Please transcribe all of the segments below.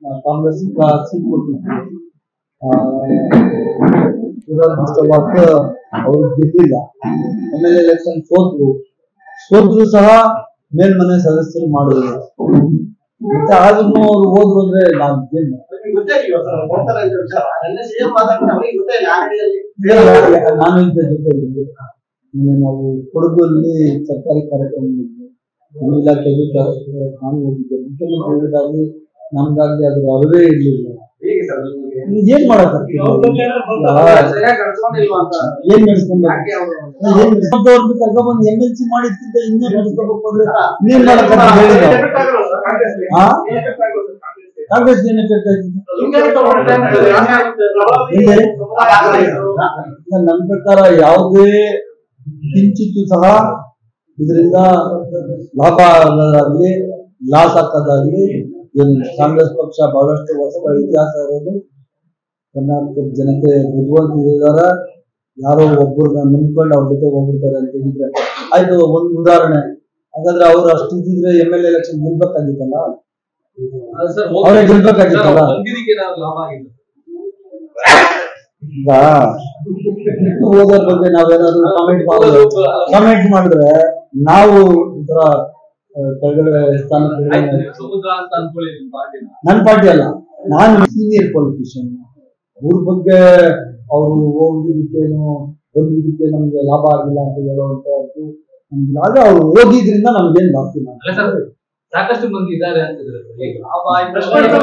Congress seat ಕೊಟ್ಟಿದ್ರು ಆ, ವಿಧಾನಸಭಾಕ್ಕೆ ಅವರು ಗೆದ್ದಿಲ್ಲ ಎಮ್ ಎಲ್ ಎಲೆಕ್ಷನ್ ಸೋತ್ರು ಸೋತ್ರು ಸಹ ಮೇಲ್ಮನೆ ಸದಸ್ಯರು ಮಾಡಿದ್ರು ಮತ್ತೆ ಆದ್ರೂ ಅವ್ರು ಹೋದ್ರು ಅಂದ್ರೆ ನಾವು ಏನ್ ನಾನು ಇದ್ದ ಜೊತೆ ಇದ್ದೆ ನಿನ್ನೆ ನಾವು ಕೊಡಗಲ್ಲಿ ಸರ್ಕಾರಿ ಕಾರ್ಯಕ್ರಮ ಇದ್ವಿ ನಮ್ಮ ಇಲಾಖೆಯಲ್ಲಿ ಕ- ನಾನು ಹೋಗಿದ್ದೆ ಮುಖ್ಯಮಂತ್ರಿಗಳಿಗಾಗ್ಲಿ ನಮ್ಗಾಗ್ಲಿ ಅದ್ರ ಅರಿವೇ ಇರ್ಲಿಲ್ಲ ಏನ್ ಮಾಡಕ್ಕಾಗ್ತದೆ ಏನ್ ನಡೆಸ್ಕೊಂಡು ಏನ್ ನಡೆಸ್ಕೊಂಡವ್ರನ್ನ ಕರ್ಕೊಂಡ್ಬಂದು ಎಮ್ ಎಲ್ ಸಿ ಮಾಡಿದ್ಕಿಂತ ಇನ್ನೇ ನಡೆಸ್ಕೋಬೇಕು ಅಂದ್ರೆ ನೀನ್ ಮಾಡಕ್ಕಾಗ್ತದೆ ಹೇಳಿ ನಾವು. ಹಾ? ಕಾಂಗ್ರೆಸ್ ಏನ್ ಎಫೆಕ್ಟ್ ನನ್ನ ಪ್ರಕಾರ ಯಾವುದೇ ಕಿಂಚಿತ್ತು ಸಹ ಇದರಿಂದ ಲಾಭ ಆಗೋದಾಗ್ಲಿ ಲಾಸ್ ಹಾಕೋದಾಗ್ಲಿ ಏನು ಕಾಂಗ್ರೆಸ್ ಪಕ್ಷ ಬಹಳಷ್ಟು ವರ್ಷಗಳ ಇತಿಹಾಸ ಇರೋದು ಕರ್ನಾಟಕದ ಜನತೆ ಬುದ್ಧಿವಂತಿದಾರ ಯಾರೋ ಒಬ್ಬರನ್ನ ನಂಬ್ಕೊಂಡು ಅವ್ರ ಜೊತೆ ಹೋಗ್ಬಿಡ್ತಾರೆ ಅಂತ ಹೇಳಿದ್ರೆ ಆಯ್ತು ಒಂದು ಉದಾಹರಣೆ ಹಾಗಾದ್ರೆ ಅವ್ರು ಅಷ್ಟು ಇದ್ದಿದ್ರೆ ಎಮ್ ಎಲ್ ಎಲೆಕ್ಷನ್ ಗೆಲ್ಬೇಕಾಗಿತ್ತಲ್ಲ ಅವರೇ ಗೆಲ್ಬೇಕಾಗಿತ್ತಲ್ಲ ಈಗ ಓದೋದ್ರ ಬಗ್ಗೆ ನಾವೇನಾದ್ರು ಕಾಮೆಂಟ್ ಮಾಡಿದ್ರೆ ಕಾಮೆಂಟ್ ಮಾಡಿದ್ರೆ ನಾವು ಈ ತರ ಆ, ಕೆಳಗಡೆ ಸ್ಥಾನ ಸಮುದ್ರ ಅಂತ ಅನ್ಕೊಳ್ಳಿ ನಿಮ್ ಪಾರ್ಟಿನ ನನ್ನ ಪಾರ್ಟಿ ಅಲ್ಲ ನಾನು ಸೀನಿಯರ್ ಪೊಲಿಟಿಷಿಯನ್ ಅವ್ರ ಬಗ್ಗೆ ಅವರು ಹೋಗಿದ್ದಕ್ಕೇನು ಬಂದಿದ್ದಕ್ಕೆ ನಮ್ಗೆ ಲಾಭ ಆಗಿಲ್ಲ ಅಂತ ಹೇಳುವಂತದ್ದು ನಮ್ಗೆ ಆದ್ರೆ ಅವ್ರು ಓದಿದ್ರಿಂದ ನಮ್ಗೇನ್ ಬಾಕಿ ಇಲ್ಲ ಅಲ್ಲ ಸರ್ ಸಾಕಷ್ಟು ಮಂದಿ ಇದ್ದಾರೆ ಅಂತಿದ್ರೆ ಈಗ ಲಾಭ ಆಯ್ತು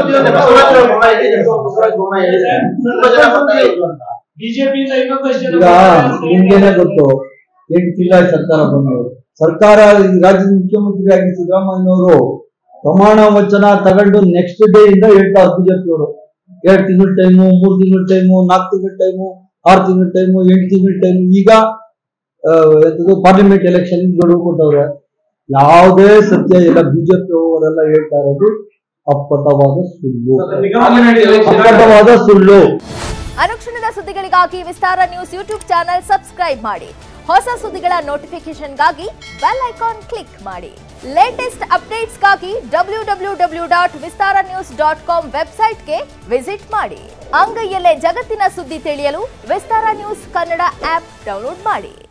ಬಿಜೆಪಿಯಿಂದ ಇನ್ನೊಂದು ಈಗ ನಿಮ್ಗೇನೆ ಗೊತ್ತು ಎಂಟು ತಿಂಗಳ ಸರ್ಕಾರ ಬಂದರು ಸರ್ಕಾರ ಈ ರಾಜ್ಯದ ಮುಖ್ಯಮಂತ್ರಿ ಆಗಿ ಸಿದ್ದರಾಮಯ್ಯನವರು ಪ್ರಮಾಣ ವಚನ ತಗೊಂಡು ನೆಕ್ಸ್ಟ್ ಡೇ ಇಂದ ಹೇಳ್ತಾರೆ ಬಿಜೆಪಿ ಅವರು ಎರಡು ತಿಂಗಳ ಟೈಮು ಮೂರ್ ತಿಂಗಳ ಟೈಮು ನಾಲ್ಕು ತಿಂಗಳ ಟೈಮು ಆರು ತಿಂಗಳ ಟೈಮು ಎಂಟು ತಿಂಗಳ ಟೈಮು ಈಗ ಆ, ಎಂತದು ಪಾರ್ಲಿಮೆಂಟ್ ಎಲೆಕ್ಷನ್ ಗಡುವು ಕೊಟ್ಟವ್ರೆ ಯಾವುದೇ ಸತ್ಯ ಇಲ್ಲ ಬಿಜೆಪಿ ಅವರೆಲ್ಲ ಹೇಳ್ತಾ ಇರೋದು ಅಪ್ಪಟವಾದ ಸುಳ್ಳು ಅಪ್ಪಟವಾದ ಸುಳ್ಳು ಅನುಕ್ಷಣದ ಸುದ್ದಿಗಳಿಗಾಗಿ Vistara news YouTube channel subscribe ಮಾಡಿ ಹೊಸ ಸುದ್ದಿಗಳ ನೋಟಿಫಿಕೇಶನ್ಗಾಗಿ ಬೆಲ್ ಐಕಾನ್ ಕ್ಲಿಕ್ ಮಾಡಿ ಲೇಟೆಸ್ಟ್ ಅಪ್ಡೇಟ್ಸ್ಗಾಗಿ W W W dot Vistara news dot com ವೆಬ್ಸೈಟ್ಗೆ ವಿಸಿಟ್ ಮಾಡಿ ಅಂಗೈಯಲ್ಲೇ ಜಗತ್ತಿನ ಸುದ್ದಿ ತಿಳಿಯಲು Vistara news Kannada app download ಮಾಡಿ